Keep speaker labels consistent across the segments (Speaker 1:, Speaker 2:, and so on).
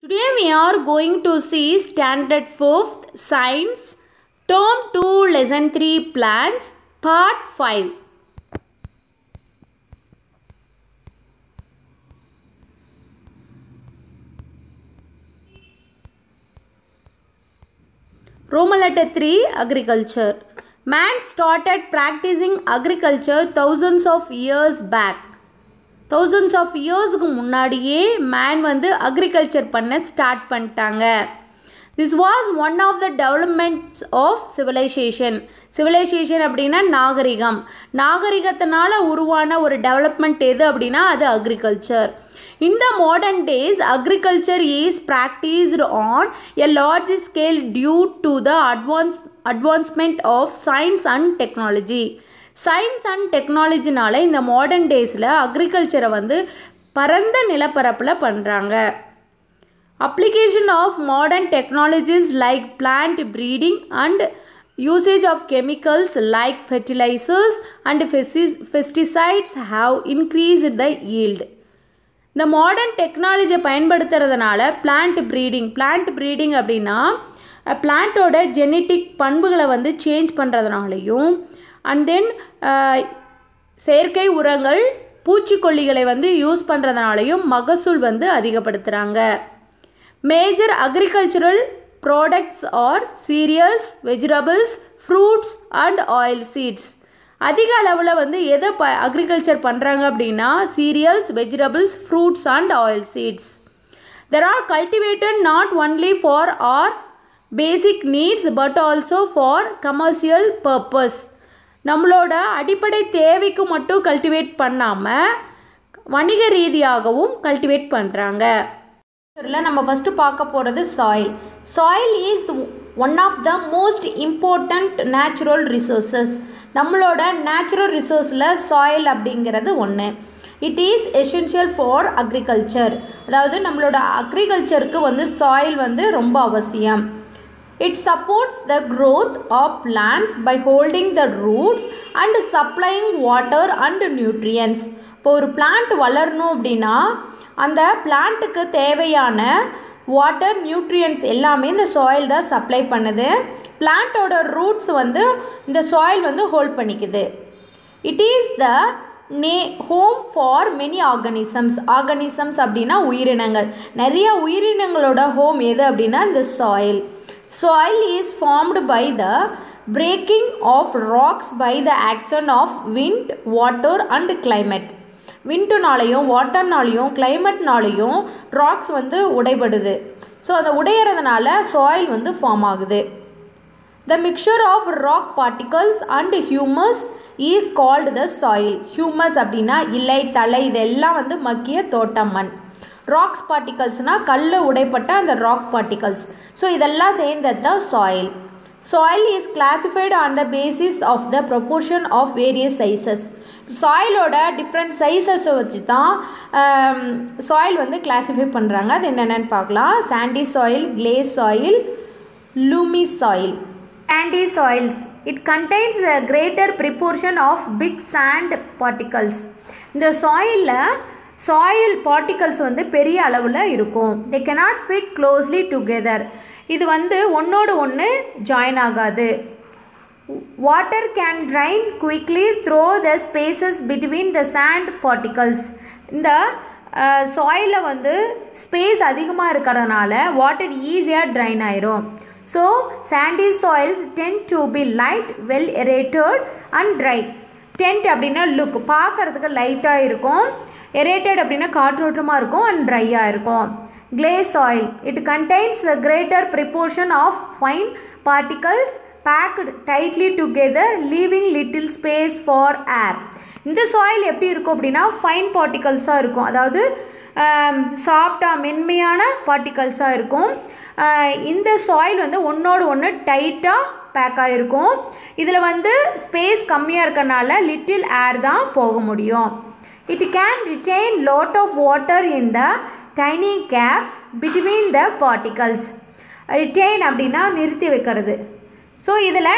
Speaker 1: Today we are going to see Standard 5th Science Term 2 Lesson 3 Plants Part 5. Roman letter 3 Agriculture. Man started practicing agriculture thousands of years back. Thousands of இயர்ஸுக்கு முன்னாடியே man வந்து agriculture பண்ண start பண்ணிட்டாங்க this was one of the developments of civilisation civilisation அப்படின்னா நாகரிகம் நாகரிகத்தினால உருவான ஒரு டெவலப்மெண்ட் எது அப்படின்னா அது agriculture In the modern days, agriculture is practiced on a large scale due to the advance, advancement of science and technology. Science and டெக்னாலஜினால இந்த மாடர்ன் டேஸில் அக்ரிகல்ச்சரை வந்து பரந்த நிலப்பரப்பில் பண்ணுறாங்க application of modern technologies like plant breeding and usage of chemicals like fertilisers and pesticides have increase the yield இந்த modern டெக்னாலஜியை பயன்படுத்துறதுனால பிளான்ட் ப்ரீடிங் பிளான்ட் ப்ரீடிங் அப்படின்னா பிளான்ட்டோட ஜெனட்டிக் பண்புகளை வந்து சேஞ்ச் பண்ணுறதுனாலையும் அண்ட் தென் செயற்கை உரங்கள் பூச்சிக்கொல்லிகளை வந்து யூஸ் பண்ணுறதுனாலையும் மகசூல் வந்து அதிகப்படுத்துகிறாங்க major agricultural products are cereals vegetables fruits and oil seeds அதிக அளவில் வந்து எதை ப அக்ரிகல்ச்சர் பண்ணுறாங்க அப்படின்னா cereals vegetables fruits and oil seeds there are cultivated not only for our basic needs but also for commercial purpose நம்மளோட அடிப்படை தேவைக்கு மட்டும் கல்டிவேட் பண்ணாமல் வணிக ரீதியாகவும் கல்டிவேட் பண்ணுறாங்க இதில் நம்ம ஃபஸ்ட்டு பார்க்க போகிறது soil soil is one of the most important natural resources நம்மளோட நேச்சுரல் ரிசோர்ஸில் சாயில் அப்படிங்கிறது ஒன்று it is essential for agriculture அதாவது நம்மளோட அக்ரிகல்ச்சருக்கு வந்து சாயில் வந்து ரொம்ப அவசியம் It supports the growth of plants by holding the roots and supplying water and nutrients. இப்போ ஒரு பிளான்ட் வளரணும் அப்படின்னா அந்த பிளான்ட்டுக்கு தேவையான வாட்டர் நியூட்ரியன்ஸ் எல்லாமே இந்த சாயில் தான் சப்ளை பண்ணுது பிளான்ட்டோட ரூட்ஸ் வந்து இந்த சாயில் வந்து ஹோல்ட் பண்ணிக்குது இட் இஸ் த நே home for many organisms organisms அப்படின்னா உயிரினங்கள் நிறைய உயிரினங்களோட ஹோம் எது அப்படின்னா இந்த soil soil is formed by the breaking of rocks by the action of wind water and climate விண்டுனாலையும் வாட்டர்னாலையும் கிளைமேட்னாலையும் ராக்ஸ் வந்து உடைபடுது ஸோ அந்த உடையிறதுனால சாயில் வந்து ஃபார்ம் ஆகுது the mixture of rock particles and humus is called the soil humus அப்படின்னா இலை தலை இதெல்லாம் வந்து மக்கிய தோட்டம் மண் ராக்ஸ் பார்ட்டிகல்ஸ்னால் கல் உடைப்பட்ட அந்த ராக் பார்ட்டிகல்ஸ் ஸோ இதெல்லாம் சேர்ந்தது தான் soil soil is classified on the basis of the proportion of various sizes சாயிலோட டிஃப்ரெண்ட் சைஸஸை வச்சு தான் சாயில் வந்து கிளாஸிஃபை பண்ணுறாங்க அது என்னென்னு பார்க்கலாம் sandy soil clayey soil loamy soil sandy soils it contains a greater proportion of big sand particles இந்த சாயிலில் சாயில் பார்ட்டிகல்ஸ் வந்து பெரிய அளவில் இருக்கும் they cannot fit closely together இது வந்து ஒன்றோடு ஒன்று ஜாயின் ஆகாது water can drain quickly throw the spaces between the sand particles இந்த சாயிலில் வந்து ஸ்பேஸ் அதிகமாக இருக்கிறதுனால வாட்டர் ஈஸியாக ட்ரைன் ஆயிரும் so sandy soils tend to be light well aerated and dry tend அப்படின்னா லுக் பார்க்குறதுக்கு லைட்டாக இருக்கும் எரேட்டட் அப்படின்னா காற்றோட்டமாக இருக்கும் அண்ட் ட்ரையாக இருக்கும் clayey soil it contains a greater proportion of fine particles packed tightly together leaving little space for air இந்த soil எப்படி இருக்கும் அப்படின்னா ஃபைன் பார்ட்டிகல்ஸாக இருக்கும் அதாவது சாஃப்டாக மென்மையான பார்ட்டிகல்ஸாக இருக்கும் இந்த சாயில் வந்து ஒன்றோடு ஒன்று டைட்டாக பேக் ஆகிருக்கும் இதில் வந்து ஸ்பேஸ் கம்மியாக இருக்கனால லிட்டில் ஏர் தான் போக முடியும் It can retain lot of water in the tiny gaps between the particles. retain அப்படின்னா நிறுத்தி வைக்கிறது ஸோ இதில்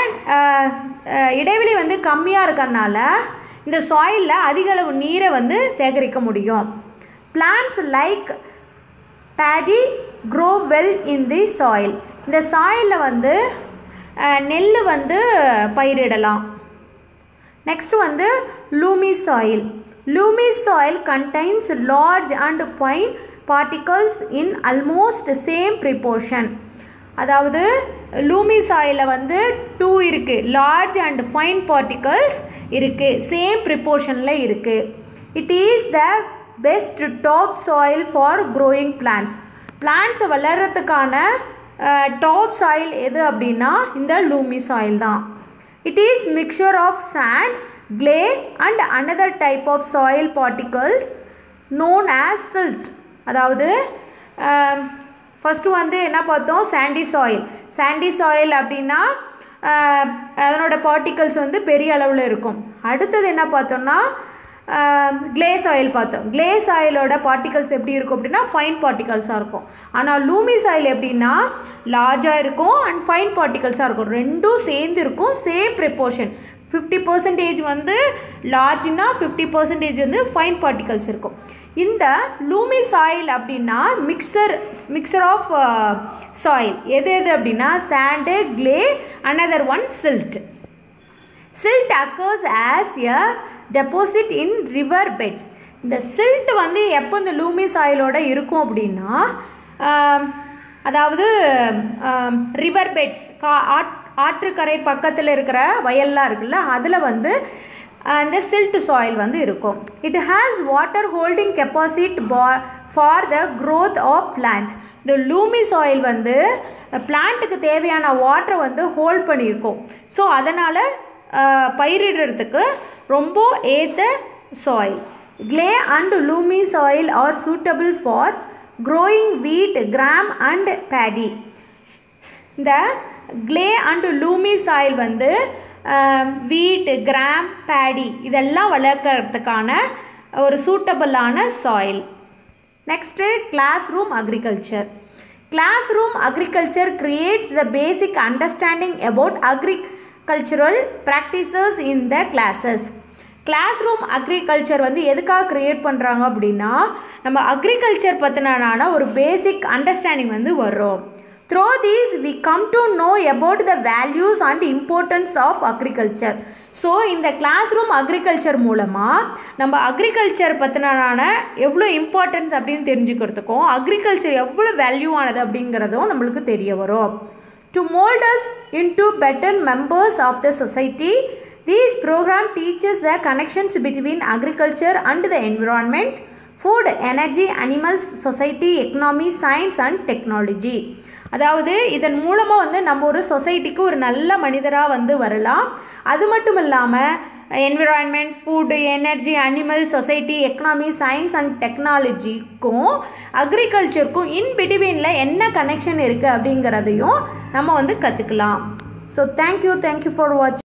Speaker 1: இடைவெளி வந்து கம்மியாக இருக்கறனால இந்த சாயிலில் அதிக அளவு நீரை வந்து சேகரிக்க முடியும் plants like paddy grow well in the soil இந்த சாயிலில் வந்து நெல் வந்து பயிரிடலாம் நெக்ஸ்ட் வந்து loamy soil loamy soil contains large and fine particles in almost same proportion அதாவது லூமி சாயிலில் வந்து டூ இருக்குது லார்ஜ் அண்ட் ஃபைன் பார்ட்டிகல்ஸ் இருக்குது சேம் ப்ரிப்போர்ஷனில் இருக்குது it is the best top soil for growing plants plants வளர்கிறதுக்கான டாப் சாயில் எது அப்படின்னா இந்த லூமி சாயில் தான் it is mixture of sand clay and another type of soil particles known as silt அதாவது first வந்து என்ன பார்த்தோம் சாண்டி சாயில் சாண்டி சாயில் அப்படின்னா அதனோட பார்ட்டிகல்ஸ் வந்து பெரிய அளவில் இருக்கும் அடுத்தது என்ன பார்த்தோம்னா கிளேஸ் ஆயில் பார்த்தோம் கிளேஸ் ஆயிலோட பார்ட்டிகல்ஸ் எப்படி இருக்கும் அப்படின்னா ஃபைன் பார்ட்டிகல்ஸாக இருக்கும் ஆனால் லூமி சாயில் எப்படின்னா லார்ஜாக இருக்கும் அண்ட் ஃபைன் பார்ட்டிகல்ஸாக இருக்கும் ரெண்டும் சேர்ந்து இருக்கும் சேம் ப்ரிப்போர்ஷன் ஃபிஃப்டி பர்சன்டேஜ் வந்து லார்ஜ்னா ஃபிஃப்டி பர்சன்டேஜ் வந்து ஃபைன் பார்ட்டிகல்ஸ் இருக்கும் இந்த லூமி சாயில் அப்படின்னா மிக்சர் மிக்சர் ஆஃப் சாயில் எது எது அப்படின்னா sand clay another one silt silt occurs as a deposit in river beds இந்த சில்ட் வந்து எப்போ இந்த லூமி சாயிலோட இருக்கும் அப்படின்னா அதாவது ரிவர் பெட்ஸ் கா ஆட் ஆற்றுக்கரை பக்கத்தில் இருக்கிற வயல்லாம் இருக்குல்ல அதில் வந்து இந்த சில்ட் சாயில் வந்து இருக்கும் it has water holding capacity பா for the growth of plants இந்த லூமி சாயில் வந்து பிளான்ட்டுக்கு தேவையான வாட்டரை வந்து ஹோல்ட் பண்ணியிருக்கோம் ஸோ அதனால் பயிரிடுறதுக்கு ரொம்ப ஏற்ற soil clay and loamy soil are suitable for growing wheat gram and paddy இந்த கிளே அண்ட் லூமி சாயில் வந்து வீட் கிராம் பேடி இதெல்லாம் வளர்க்குறதுக்கான ஒரு சூட்டபிளான soil next classroom agriculture classroom agriculture creates the basic understanding about agricultural practices in the classes classroom agriculture வந்து எதுக்காக create பண்ணுறாங்க அப்படின்னா நம்ம அக்ரிகல்ச்சர் பற்றினான ஒரு பேசிக் அண்டர்ஸ்டாண்டிங் வந்து வரும் through these we come to know about the values and importance of agriculture so இந்த classroom agriculture மூலமாக நம்ம அக்ரிகல்ச்சர் பற்றினான எவ்வளோ இம்பார்ட்டன்ஸ் அப்படின்னு தெரிஞ்சுக்கிறதுக்கும் அக்ரிகல்ச்சர் எவ்வளோ வேல்யூவானது அப்படிங்கிறதும் நம்மளுக்கு தெரிய வரும் to moulds into better members of the society This program teaches the connections between agriculture and the environment, food, energy, animals, society, economy, science and technology. அதாவது இதன் மூலமாக வந்து நம்ம ஒரு சொசைட்டிக்கு ஒரு நல்ல மனிதராக வந்து வரலாம் அது மட்டும் இல்லாமல் environment food energy animal society economy science and டெக்னாலஜிக்கும் அக்ரிகல்ச்சருக்கும் இன் பிட்வீனில் என்ன கனெக்ஷன் இருக்குது அப்படிங்கிறதையும் நம்ம வந்து கற்றுக்கலாம் so thank you thank you for watch